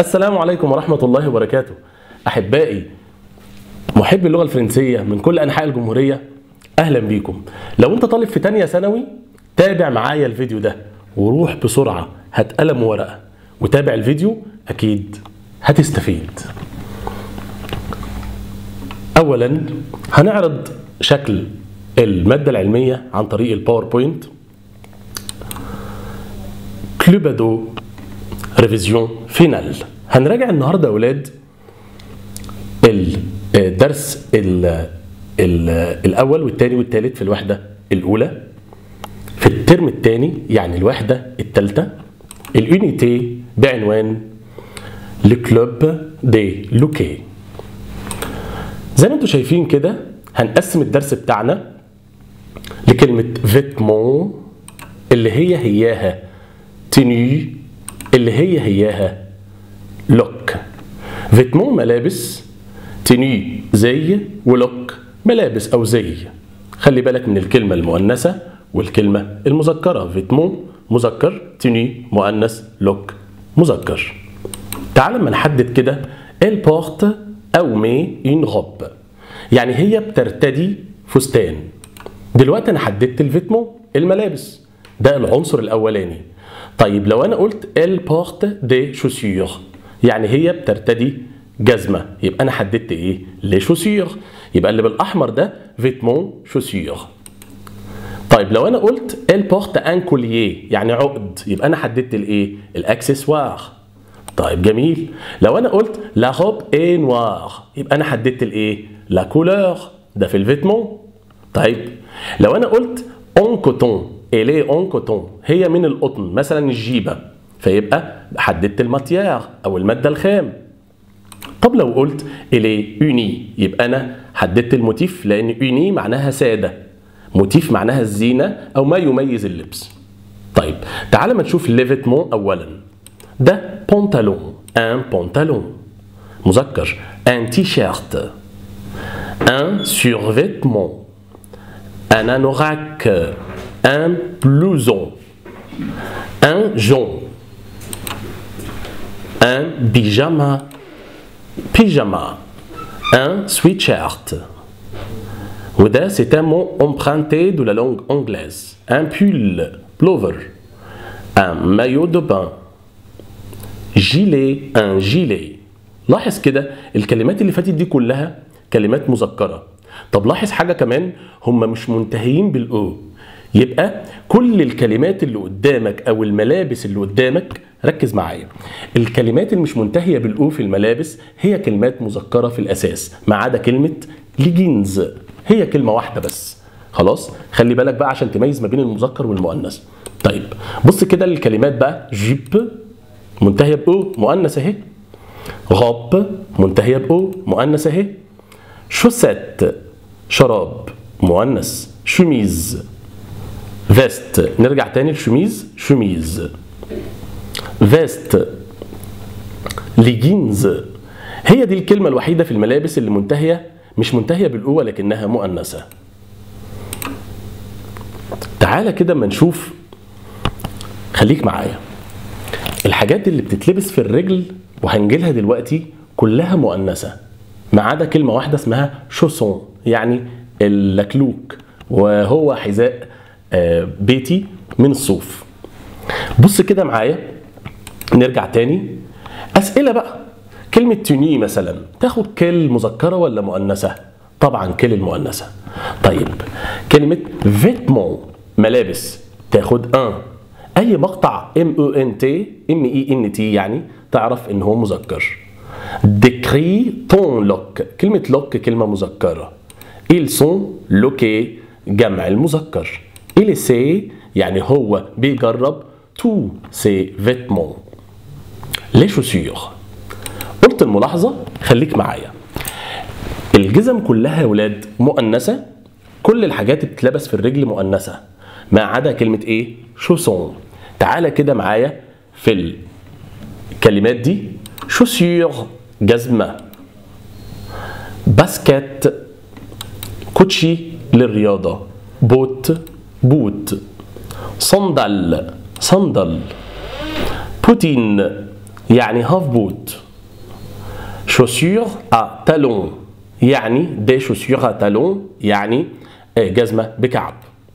السلام عليكم ورحمة الله وبركاته أحبائي محبي اللغة الفرنسية من كل أنحاء الجمهورية أهلا بيكم لو أنت طالب في تانية ثانوي تابع معايا الفيديو ده وروح بسرعة هات قلم وورقة وتابع الفيديو أكيد هتستفيد أولا هنعرض شكل المادة العلمية عن طريق الباوربوينت كلوبادو ريفيزيون فينال هنراجع النهارده يا اولاد الدرس ال ال الاول والثاني والثالث في الوحده الاولى في الترم الثاني يعني الوحده الثالثه اليونيتي بعنوان لكلوب دي لوكي زي ما انتم شايفين كده هنقسم الدرس بتاعنا لكلمه فيتمون اللي هي هياها تني اللي هي هياها لوك فيتمون ملابس تني زي ولوك ملابس او زي خلي بالك من الكلمة المؤنثة والكلمة المذكرة فيتمون مذكر تني مؤنث لوك مذكر تعال ما نحدد كده elle porte او مي une robe يعني هي بترتدي فستان دلوقتي انا حددت الفيتمون الملابس ده العنصر الاولاني طيب لو انا قلت elle porte des chaussures يعني هي بترتدي جزمه يبقى انا حددت ايه لي شوسير يبقى اللي بالاحمر ده فيتمون شوسير طيب لو انا قلت elle porte un collier يعني عقد يبقى انا حددت الايه الاكسسوار طيب جميل لو انا قلت لا روب اي نوار يبقى انا حددت الايه لا كولور ده في الفيتمون طيب لو انا قلت اون كوتون اليه اون كوتون هي من القطن مثلا الجيبه فيبقى حددت الماتيار او الماده الخام طب لو قلت اليه اوني يبقى انا حددت الموتيف لان اوني معناها ساده موتيف معناها الزينه او ما يميز اللبس طيب تعال ما نشوف ليفيتمون اولا ده بونتالون ان بونتالون مذكر ان تي شيرت ان سورفيتمون un anorak, un blouson, un jon, un pyjama, pyjama, un sweatshirt. وده c'est un mot emprunté de la langue anglaise. Un pull, plover, un maillot de bain, gilet, un gilet. لاحظ كده الكلمات اللي فاتت دي كلها كلمات مذكره طب لاحظ حاجه كمان هم مش منتهيين بالاو يبقى كل الكلمات اللي قدامك او الملابس اللي قدامك ركز معايا الكلمات اللي مش منتهيه بالاو في الملابس هي كلمات مذكره في الاساس ما عدا كلمه ليجينز هي كلمه واحده بس خلاص خلي بالك بقى عشان تميز ما بين المذكر والمؤنث طيب بص كده للكلمات بقى جيب منتهيه باو مؤنث اهي غاب منتهيه باو مؤنث اهي شوسيت شراب مؤنث شميز فيست نرجع تاني لشميز شميز فيست ليجينز هي دي الكلمة الوحيدة في الملابس اللي منتهية مش منتهية بالقوة لكنها مؤنثة تعالى كده اما نشوف خليك معايا الحاجات اللي بتتلبس في الرجل وهنجيلها دلوقتي كلها مؤنثة ما عدا كلمة واحدة اسمها شوسون يعني اللكلوك وهو حذاء بيتي من الصوف بص كده معايا نرجع تاني أسئلة بقى كلمة توني مثلا تاخد كل مذكرة ولا مؤنثة؟ طبعا كل المؤنثة طيب كلمة فيتمون ملابس تاخد ان اي مقطع ام او ان تي ام اي ان تي يعني تعرف ان هو مذكر décrit ton look كلمة look كلمة مذكرة ils sont loqués جمع المذكر il sait يعني هو بيجرب tous ses vêtements les chaussures قلت الملاحظة خليك معايا الجزم كلها يا ولاد مؤنثة كل الحاجات بتتلبس في الرجل مؤنثة ما عدا كلمة ايه شوسون تعالى كده معايا في الكلمات دي شوسيور جزمة باسكت كوتشي للرياضة بوت بوت صندل صندل بوتين يعني هاف بوت chaussures à talons يعني des chaussures à talons يعني جزمة بكعب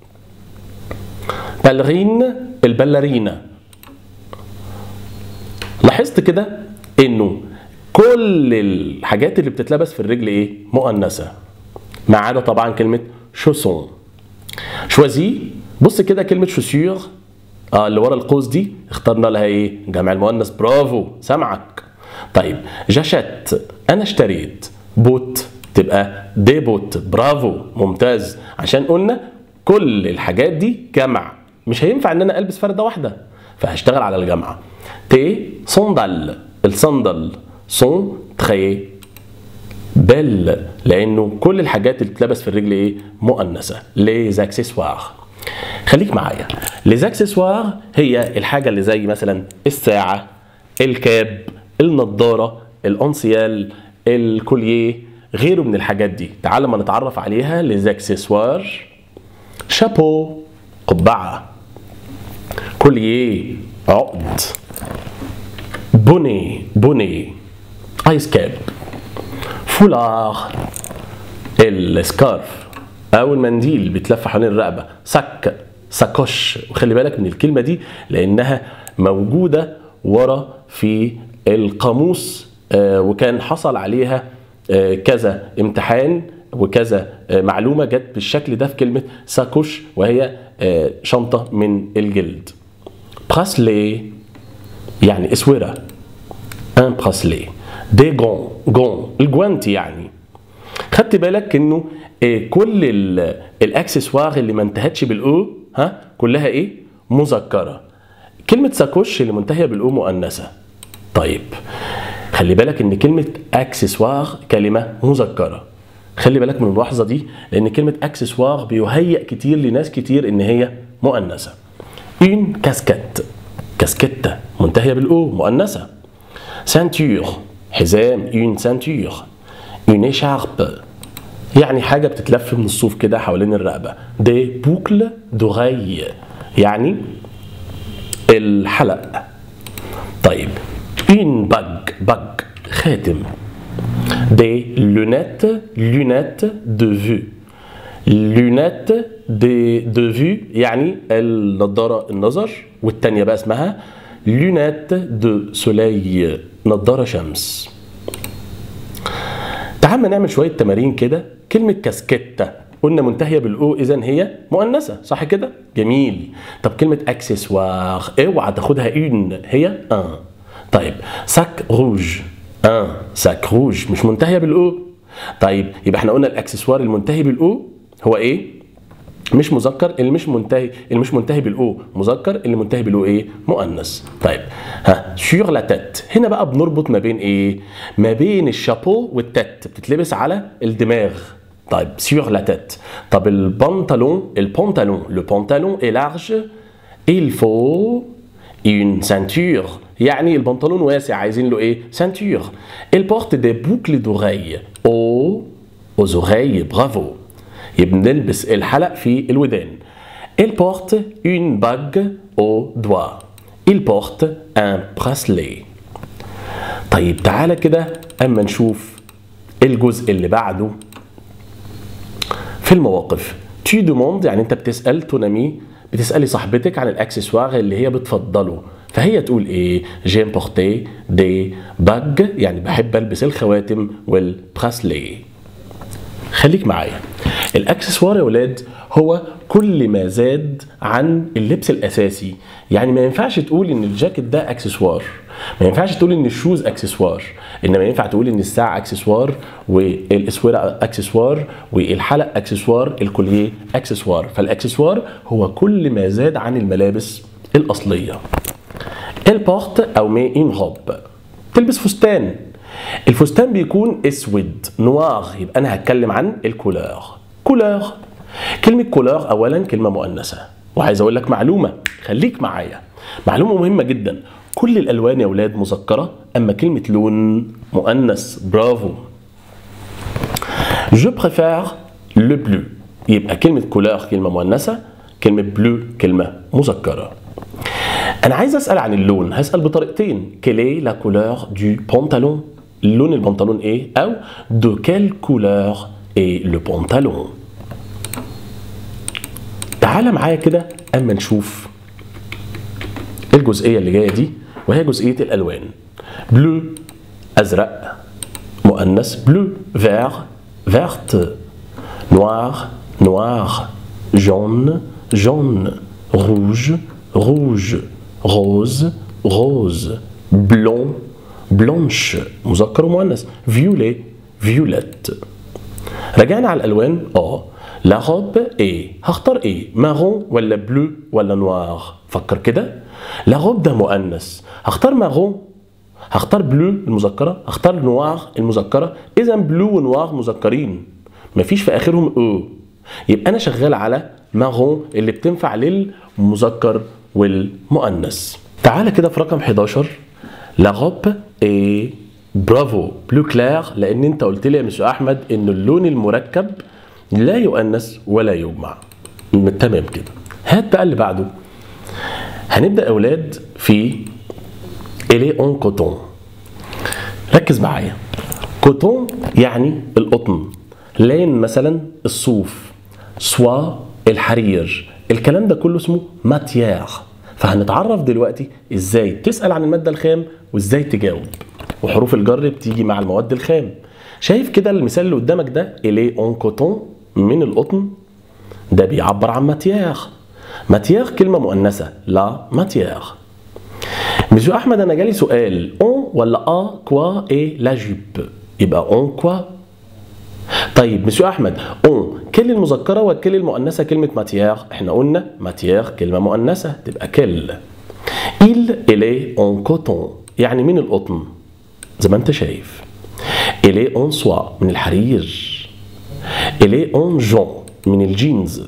بالغين البلرينة لاحظت كده انه كل الحاجات اللي بتتلبس في الرجل ايه مؤنثة ما عدا طبعا كلمة شوسون شوازي بص كده كلمة شوسيور اه اللي ورا القوس دي اخترنا لها ايه جمع المؤنث برافو سامعك طيب جاشت انا اشتريت بوت تبقى دي بوت برافو ممتاز عشان قلنا كل الحاجات دي جمع مش هينفع ان انا البس فرده واحده فهشتغل على الجمع تي صندل الصندل سون تري بيل لانه كل الحاجات اللي بتلبس في الرجل ايه مؤنثه لي اكسسوار خليك معايا لي اكسسوار هي الحاجه اللي زي مثلا الساعه الكاب النضاره الانسيال الكوليه غيره من الحاجات دي تعال ما نتعرف عليها لي اكسسوار شابو قبعه كوليه عقد بوني بوني ايس كاب فولار السكارف او المنديل بيتلف حوالين الرقبه سك ساكوش وخلي بالك من الكلمه دي لانها موجوده ورا في القاموس آه، وكان حصل عليها آه، كذا امتحان وكذا آه، معلومه جت بالشكل ده في كلمه ساكوش وهي آه، شنطه من الجلد براسلي يعني اسوره ان براسلي دي جون جون الجوانتي يعني خدت بالك انه آه، كل ال- الاكسسوار اللي ما انتهتش بالاو ها كلها ايه مذكره كلمه ساكوش اللي منتهيه بالاو مؤنثه طيب خلي بالك ان كلمه اكسسوار كلمه مذكره خلي بالك من الملاحظه دي لان كلمه اكسسوار بيهيئ كتير لناس كتير ان هي مؤنثه اون كاسكيت كاسكيتة منتهيه بالاو مؤنثه سانتور حزام اون سانتور اون اشارب يعني حاجه بتتلف من الصوف كده حوالين الرقبه دي بوكل دوغاي يعني الحلق طيب اون باج باج خاتم دي لونيت لونيت دو فيو لونيت دي دو فيو يعني النضاره النظر والتانية بقى اسمها لونيت دو سولي نضاره شمس تعال ما نعمل شويه تمارين كده كلمه كاسكيتا قلنا منتهيه بالاو اذا هي مؤنثه صح كده جميل طب كلمه اكسسوار اوعى تاخدها اون هي ان طيب ساك روج ان ساك روج مش منتهيه بالاو طيب يبقى احنا قلنا الاكسسوار المنتهي بالاو هو ايه مش مذكر اللي مش منتهي اللي مش منتهي بالاو مذكر اللي منتهي بالاو ايه مؤنث طيب ها سور لا تيت هنا بقى بنربط ما بين ايه ما بين الشابو والتت بتتلبس على الدماغ طيب سور لا تيت طب البنطلون البنطلون لو بنطلون est large il faut une ceinture يعني البنطلون واسع عايزين له ايه ceinture il porte des boucles d'oreilles aux aux oreilles bravo يبقى نلبس الحلق في الودان Il porte une bague au doigt. Il porte un bracelet. طيب تعالى كده اما نشوف الجزء اللي بعده في المواقف tu demandes يعني انت بتسال تونامي بتسالي صاحبتك عن الاكسسوار اللي هي بتفضله فهي تقول ايه جيم بورتي دي باج يعني بحب البس الخواتم والبراسلي خليك معايا الاكسسوار يا ولاد هو كل ما زاد عن اللبس الاساسي يعني ما ينفعش تقول ان الجاكيت ده اكسسوار ما ينفعش تقول ان الشوز اكسسوار انما ينفع تقول ان الساعه اكسسوار والاسوره اكسسوار والحلق اكسسوار الكوليه اكسسوار فالاكسسوار هو كل ما زاد عن الملابس الاصليه البورت او مي ان روب تلبس فستان الفستان بيكون اسود نوار يبقى انا هتكلم عن الكولور كولور كلمه كولور اولا كلمه مؤنثه وعايز اقول لك معلومه خليك معايا معلومه مهمه جدا كل الالوان يا اولاد مذكره اما كلمه لون مؤنث برافو جو بريفير لو بلو يبقى كلمه كولور كلمه مؤنثه كلمه بلو كلمه مذكره انا عايز اسال عن اللون هسال بطريقتين كيلي لا كولور دو بونتالون لون البنطلون ايه او دو كيل كولور اي لو بونتالون تعال معايا كده اما نشوف الجزئيه اللي جايه دي وهي جزئيه الالوان بلو ازرق مؤنث بلو فير فيرت نوار نوار جون جون روج روج روز روز بلون بلونش مذكر ومؤنث فيولي فيوليت رجعنا على الالوان اه لا روب ايه هختار ايه مارون ولا بلو ولا نوار فكر كده لا روب ده مؤنث هختار مارون هختار بلو المذكره هختار نوار المذكره اذا بلو ونوار مذكرين مفيش في اخرهم او يبقى انا شغال على مارون اللي بتنفع للمذكر والمؤنث تعالى كده في رقم 11 لا روب ايه برافو بلو كلير لان انت قلت لي يا مسيو احمد ان اللون المركب لا يؤنث ولا يجمع تمام كده هات بقى اللي بعده هنبدا اولاد في الي اون كوتون ركز معايا كوتون يعني القطن لين مثلا الصوف سوا الحرير الكلام ده كله اسمه ماتيير فهنتعرف دلوقتي ازاي تسال عن الماده الخام وازاي تجاوب وحروف الجر بتيجي مع المواد الخام شايف كده المثال اللي قدامك ده الي اون كوتون من القطن ده بيعبر عن ماتيير ماتيير كلمه مؤنثه لا ماتيير مسيو احمد انا جالي سؤال اون ولا ا كوا اي لا جيب يبقى اون كوا طيب مسيو احمد اون كل المذكره وكل المؤنثه كلمه ماتيير احنا قلنا ماتيير كلمه مؤنثه تبقى كل il الي اون كوتون يعني من القطن زي ما انت شايف الي اون سوا من الحرير الي اون جون من الجينز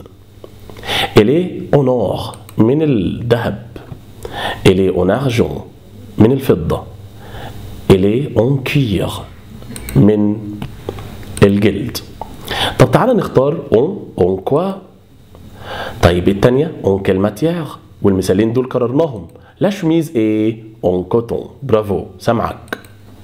الي اون اور من الذهب الي اون ارجون من الفضه الي اون كير من الجلد طب تعالى نختار اون اون كوا طيب التانية اون كيل ماتيير والمثالين دول كررناهم لا شميز ايه اون كوتون برافو سامعك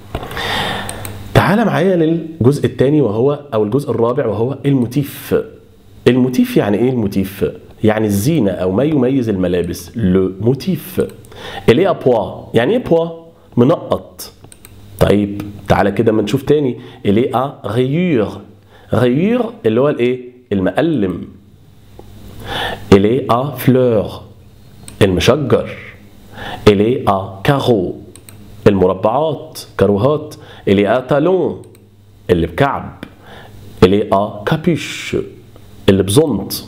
تعالى معايا للجزء الثاني وهو او الجزء الرابع وهو الموتيف الموتيف يعني ايه الموتيف يعني الزينه او ما يميز الملابس لو موتيف اللي بوا يعني ايه بوا منقط طيب تعالى كده ما نشوف تاني اللي ا غيور غيور اللي هو الايه المقلم اللي ا فلور المشجر اللي ا كارو المربعات كاروهات اللي ا تالون اللي بكعب اللي ا كابيش اللي بزنط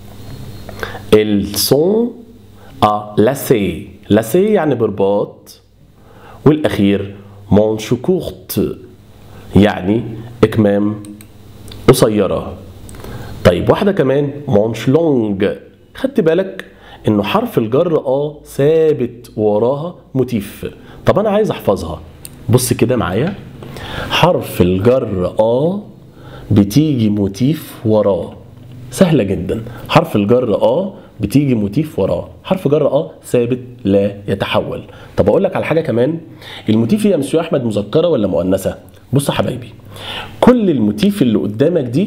السون ا لاسي لاسي يعني برباط والاخير مونش كورت يعني اكمام قصيره طيب واحده كمان مونش لونج خدت بالك انه حرف الجر اه ثابت وراها موتيف طب انا عايز احفظها بص كده معايا حرف الجر اه بتيجي موتيف وراه سهلة جدا حرف الجر اه بتيجي موتيف وراه حرف جر اه ثابت لا يتحول طب اقول لك على حاجه كمان الموتيف يا مسيو احمد مذكره ولا مؤنثه بص يا حبايبي كل الموتيف اللي قدامك دي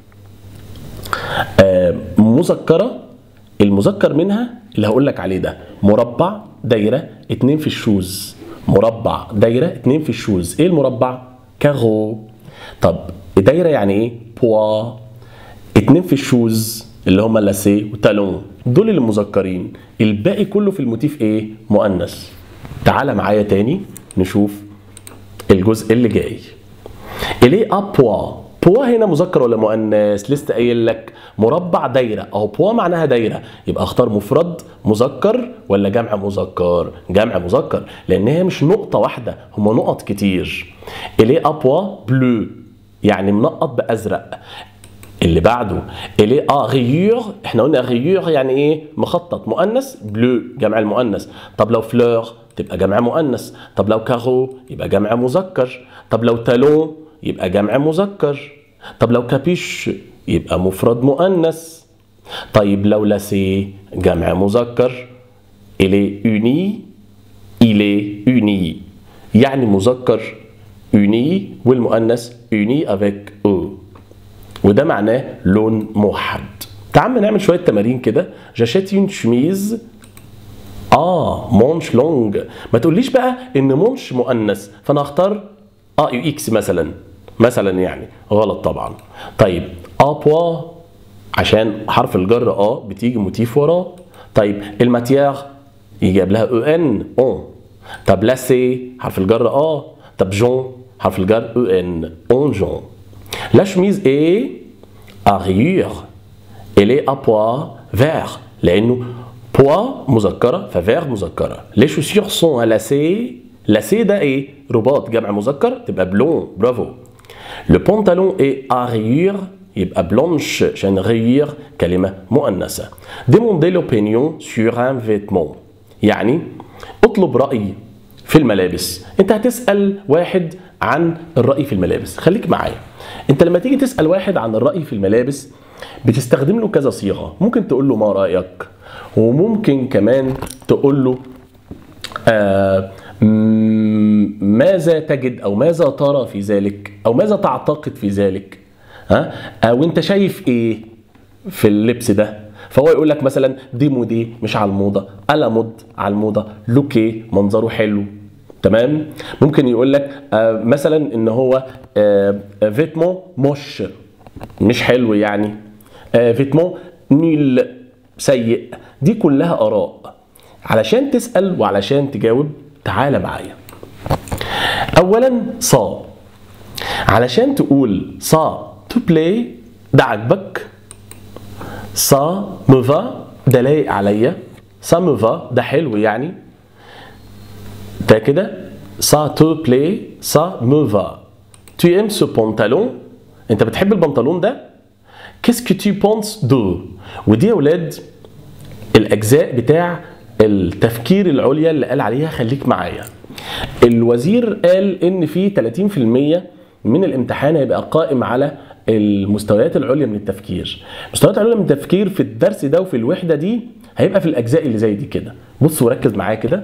آه مذكره المذكر منها اللي هقول لك عليه ده مربع دايره اتنين في الشوز مربع دايره اتنين في الشوز ايه المربع كاغو طب دايره يعني ايه بوا اتنين في الشوز اللي هما لاسي وتالون دول اللي مذكرين الباقي كله في الموتيف ايه مؤنث تعالى معايا تاني نشوف الجزء اللي جاي اليه ابوا بوا هنا مذكر ولا مؤنث لسه قايل لك مربع دايره اهو بوا معناها دايره يبقى اختار مفرد مذكر ولا جمع مذكر جمع مذكر لان هي مش نقطه واحده هم نقط كتير اليه ابوا بلو يعني منقط بازرق اللي بعده الي ا غيور احنا قلنا غيور يعني ايه مخطط مؤنث بلو جمع المؤنث طب لو فلور تبقى جمع مؤنث طب لو كارو يبقى جمع مذكر طب لو تالون يبقى جمع مذكر طب لو كابيش يبقى مفرد مؤنث طيب لو لاسي جمع مذكر il est uni il est uni يعني مذكر uni والمؤنث uni avec e وده معناه لون موحد تعال نعمل شويه تمارين كده جاشيت une chemise اه مونش لونج ما تقوليش بقى ان مونش مؤنث فانا هختار اه يو اكس مثلا مثلا يعني غلط طبعا طيب اه بوا عشان حرف الجر اه بتيجي موتيف وراه طيب الماتيير يجي قبلها او ان اون طب لا سي حرف الجر اه طب جون حرف الجر او ان اون جون لا شميز ايه اريور الي ابوا فير لانه بوا مذكره ففير مذكره لي شوسيور سون لاسي لاسي ده ايه رباط جمع مذكر تبقى بلون برافو لو بونتالون اي اريور يبقى بلونش عشان غير كلمه مؤنثه ديموندي لوبينيون سور ان فيتمون يعني اطلب راي في الملابس انت هتسال واحد عن الراي في الملابس خليك معايا انت لما تيجي تسال واحد عن الراي في الملابس بتستخدم له كذا صيغه ممكن تقول له ما رايك وممكن كمان تقول له آه ماذا تجد او ماذا ترى في ذلك او ماذا تعتقد في ذلك ها او انت شايف ايه في اللبس ده فهو يقول لك مثلا دي مودي مش على الموضه الا مود على الموضه لوكي منظره حلو تمام ممكن يقول لك آه مثلا ان هو آه فيتمون مش مش حلو يعني آه فيتمون نيل سيء دي كلها اراء علشان تسال وعلشان تجاوب تعالى معايا اولا صا علشان تقول صا تو بلاي ده عجبك صا مفا ده لايق عليا صا مفا ده حلو يعني ده كده صا تو بلاي صا مفا tu aimes ce pantalon انت بتحب البنطلون ده qu'est-ce que tu penses de ودي يا ولاد الاجزاء بتاع التفكير العليا اللي قال عليها خليك معايا الوزير قال ان في 30% من الامتحان هيبقى قائم على المستويات العليا من التفكير المستويات العليا من التفكير في الدرس ده وفي الوحده دي هيبقى في الاجزاء اللي زي دي كده بص وركز معايا كده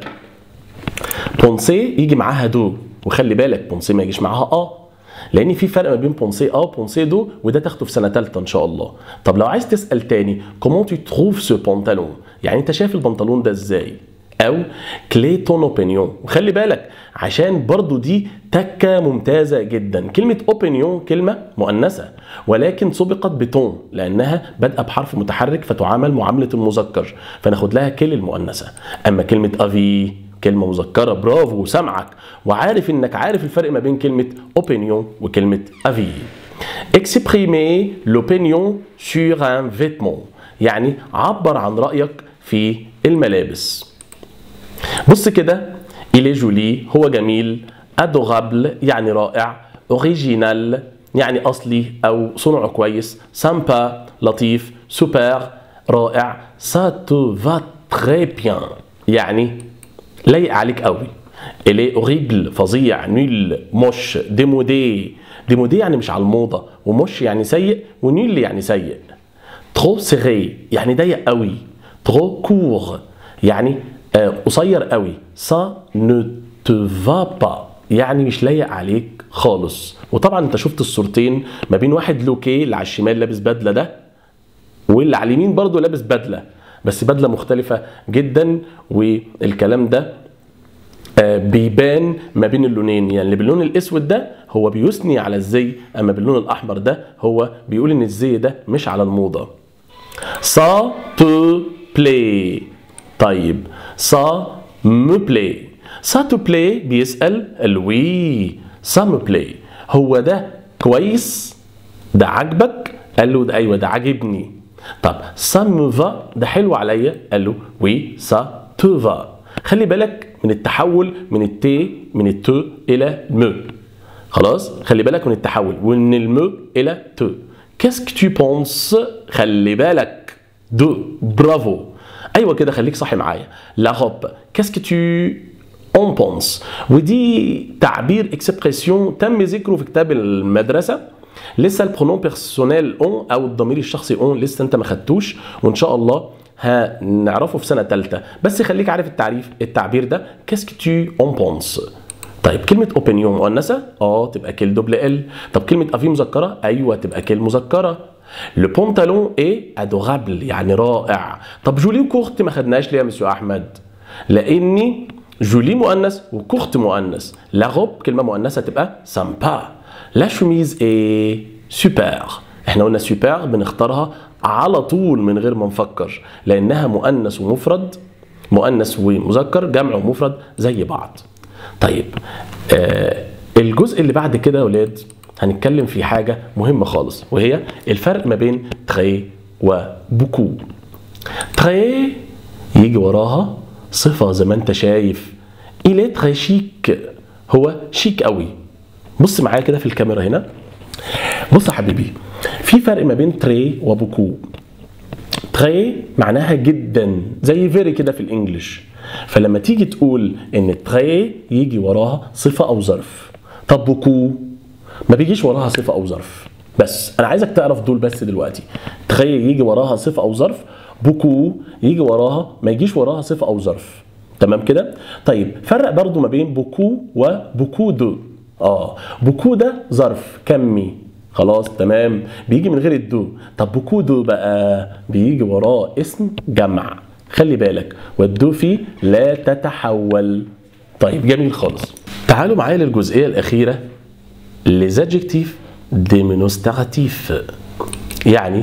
بونسي يجي معاها دو وخلي بالك بونسي ما يجيش معاها اه لان في فرق ما بين بونسي اه وبونسي دو وده تاخده في سنه ثالثه ان شاء الله طب لو عايز تسال تاني كومون تو تروف سو بونتالون يعني انت شايف البنطلون ده ازاي او كلي تون اوبينيون وخلي بالك عشان برضو دي تكه ممتازه جدا كلمه اوبينيون كلمه مؤنثه ولكن سبقت بتون لانها بادئه بحرف متحرك فتعامل معامله المذكر فناخد لها كل المؤنثه اما كلمه افي كلمة مذكرة برافو سامعك وعارف انك عارف الفرق ما بين كلمة opinion وكلمة avis. Exprimer l'opinion sur un vêtement يعني عبر عن رأيك في الملابس. بص كده il est joli هو جميل adorable يعني رائع original يعني أصلي أو صنعه كويس sympa لطيف super رائع ça te va très bien يعني لايق عليك قوي الي اوريبل فظيع نيل مش ديمودي ديمودي يعني مش على الموضه ومش يعني سيء ونيل يعني سيء ترو سيغي يعني ضيق قوي ترو كور يعني آه قصير قوي سا نو تو فا با يعني مش لايق عليك خالص وطبعا انت شفت الصورتين ما بين واحد لوكي اللي على الشمال لابس بدله ده واللي على اليمين برضه لابس بدله بس بدله مختلفه جدا والكلام ده بيبان ما بين اللونين يعني اللي باللون الاسود ده هو بيثني على الزي اما باللون الاحمر ده هو بيقول ان الزي ده مش على الموضه سا تو بلاي طيب سا مو بلاي سا تو بلاي بيسال الوي سا مو بلاي هو ده كويس ده عاجبك قال له ده ايوه ده عاجبني طب سا مو فا ده حلو عليا قال له وي سا تو فا خلي بالك من التحول من التي من التو الى مو خلاص خلي بالك من التحول ومن المو الى تو كاسك تو بونس خلي بالك دو برافو ايوه كده خليك صاحي معايا لا روب كاسك تو اون بونس ودي تعبير اكسبريسيون تم ذكره في كتاب المدرسه لسه البرونون بيرسونيل اون او الضمير الشخصي اون لسه انت ما خدتوش وان شاء الله هنعرفه في سنه ثالثه بس خليك عارف التعريف التعبير ده كاسك تو اون بونس طيب كلمة اوبينيون مؤنثة؟ اه تبقى كيل دوبل ال، طب كلمة افي مذكرة؟ ايوه تبقى كيل مذكرة. لو بونتالون ايه ادورابل يعني رائع. طب جولي وكورت ما خدناش ليه يا مسيو احمد؟ لاني جولي مؤنث وكورت مؤنث. لا روب كلمة مؤنثة تبقى سامبا. لا شوميز ايه سوبر. احنا قلنا سوبر بنختارها على طول من غير ما نفكر لانها مؤنث ومفرد مؤنث ومذكر جمع ومفرد زي بعض. طيب آه الجزء اللي بعد كده يا ولاد هنتكلم في حاجة مهمة خالص وهي الفرق ما بين تري وبوكو تري يجي وراها صفة زي ما انت شايف إلي تري شيك هو شيك قوي بص معايا كده في الكاميرا هنا بص يا حبيبي في فرق ما بين تري وبوكو تري معناها جدا زي فيري كده في الانجليش فلما تيجي تقول ان تري يجي وراها صفه او ظرف طب بوكو ما بيجيش وراها صفه او ظرف بس انا عايزك تعرف دول بس دلوقتي تري يجي وراها صفه او ظرف بوكو يجي وراها ما يجيش وراها صفه او ظرف تمام كده طيب فرق برضو ما بين بوكو وبوكو دو اه بوكو ده ظرف كمي خلاص تمام بيجي من غير الدو طب بوكو دو بقى بيجي وراه اسم جمع خلي بالك والدو فيه لا تتحول طيب جميل خالص تعالوا معايا للجزئيه الاخيره les adjectifs démonstratifs يعني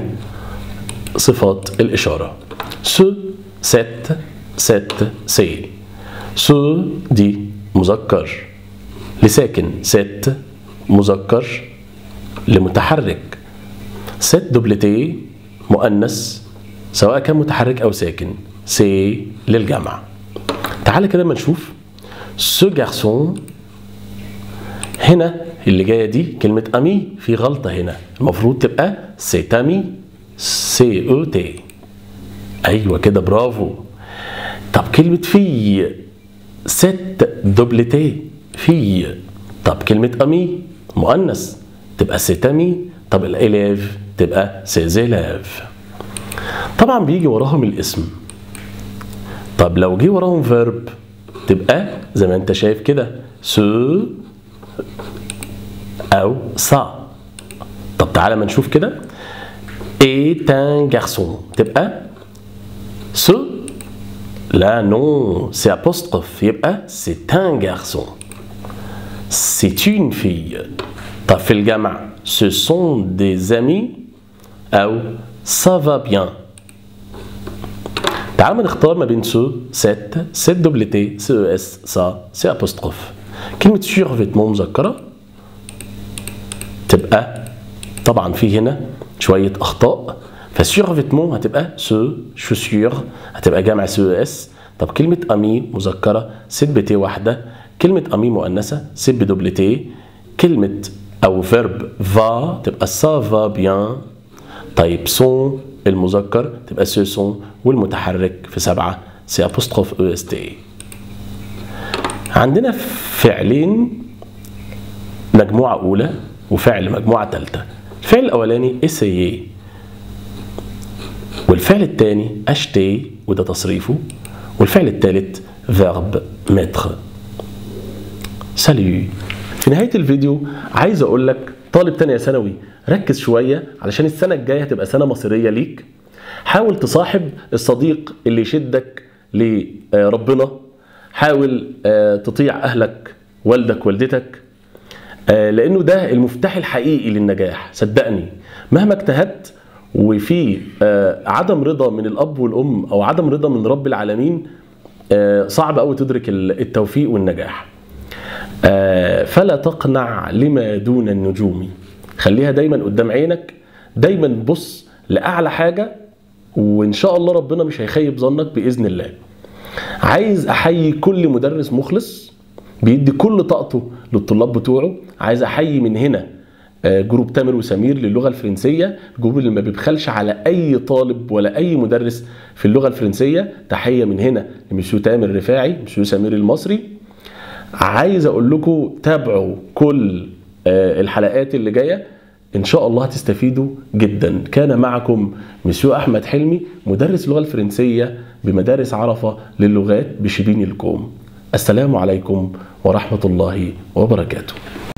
صفات الإشارة ce cette cette c'est ce دي مذكر لساكن set مذكر لمتحرك set دوبلتي مؤنث سواء كان متحرك أو ساكن سي للجمع تعال كده ما نشوف ce garçon هنا اللي جايه دي كلمه امي في غلطه هنا المفروض تبقى سيت امي سي او تي ايوه كده برافو طب كلمه في ست دوبلتي في طب كلمه امي مؤنث تبقى سيت امي طب الاليف تبقى سيزيلاف طبعا بيجي وراهم الاسم طب لو جه وراهم فيرب تبقى زي ما انت شايف كده سو أو صا طب تعالى ما نشوف كده est un garçon تبقى ce لا نو سي apostrophe يبقى c'est un garçon c'est une fille طب في الجمع ce sont des amis أو ça va bien تعالوا نختار ما بين سو ست ست دوبلتي سي او اس سا سي apostrophe كلمة سيرفيتمون مذكرة تبقى طبعا في هنا شويه اخطاء فسيرفيتمون هتبقى سو شوسيور هتبقى جمع سو اس طب كلمه امي مذكره سيت بتي واحده كلمه امي مؤنثه سيت بدوبلتي كلمه او فيرب فا تبقى سا فا بيان طيب سون المذكر تبقى سو سون والمتحرك في سبعه سي ابوستروف او اس تي عندنا فعلين مجموعه اولى وفعل مجموعة ثالثة الفعل الأولاني اسيي والفعل الثاني اشتي وده تصريفه والفعل الثالث فيرب متر ساليو في نهاية الفيديو عايز أقول لك طالب تانية ثانوي ركز شوية علشان السنة الجاية هتبقى سنة مصيرية ليك حاول تصاحب الصديق اللي يشدك لربنا حاول تطيع أهلك والدك والدتك لانه ده المفتاح الحقيقي للنجاح صدقني مهما اجتهدت وفي عدم رضا من الاب والام او عدم رضا من رب العالمين صعب قوي تدرك التوفيق والنجاح فلا تقنع لما دون النجوم خليها دايما قدام عينك دايما بص لاعلى حاجه وان شاء الله ربنا مش هيخيب ظنك باذن الله عايز احيي كل مدرس مخلص بيدي كل طاقته للطلاب بتوعه عايز احيي من هنا جروب تامر وسمير للغه الفرنسيه الجروب اللي ما بيبخلش على اي طالب ولا اي مدرس في اللغه الفرنسيه تحيه من هنا لمسيو تامر رفاعي مسيو سمير المصري عايز اقول لكم تابعوا كل الحلقات اللي جايه ان شاء الله هتستفيدوا جدا كان معكم مسيو احمد حلمي مدرس اللغه الفرنسيه بمدارس عرفه للغات بشبين الكوم السلام عليكم ورحمه الله وبركاته